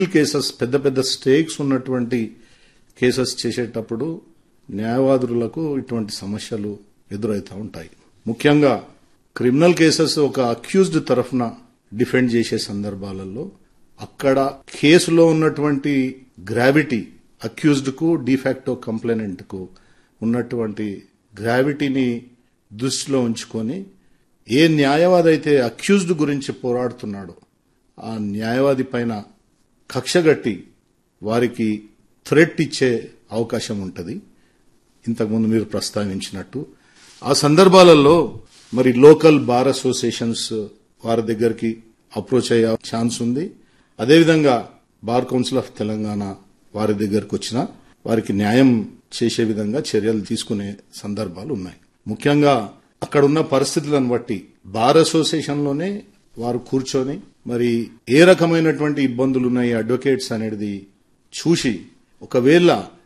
cases పెద్ద పెద్ద స్టేక్స్ ఉన్నటువంటి కేసెస్ చేసేటప్పుడు న్యాయవాదులకు ఇటువంటి సమస్యలు ఎదురవుతూ ఉంటాయి ముఖ్యంగా క్రిమినల్ కేసెస్ ఒక అక్యూజ్డ్ తరఫున డిఫెండ్ చేసే సందర్భాలలో అక్కడ కేసులో ఉన్నటువంటి గ్రావిటీ అక్యూజ్డ్ కు డిఫాక్టో కంప్లైనెంట్ కు ఉన్నటువంటి గ్రావిటీని దృష్టిలో ఉంచుకొని ఏ న్యాయవాది అయితే అక్యూజ్డ్ గురించి పోరాడుతున్నాడో ఆ న్యాయవాది పైన కక్షగట్టి వారికి థ్రెట్ ఇచ్చే అవకాశం ఉంటుంది ఇంతకుముందు మీరు ప్రస్తావించినట్టు ఆ సందర్భాలలో మరి లోకల్ బార్ అసోసియేషన్స్ వారి దగ్గరికి అప్రోచ్ అయ్యే ఛాన్స్ ఉంది అదేవిధంగా బార్ కౌన్సిల్ ఆఫ్ తెలంగాణ వారి దగ్గరకు వచ్చిన వారికి న్యాయం చేసే విధంగా చర్యలు తీసుకునే సందర్భాలు ఉన్నాయి ముఖ్యంగా అక్కడ ఉన్న పరిస్థితులను బట్టి బార్ అసోసియేషన్లోనే వారు కూర్చొని మరి ఏ రకమైనటువంటి ఇబ్బందులు ఉన్నాయి అడ్వకేట్స్ అనేది చూసి ఒకవేళ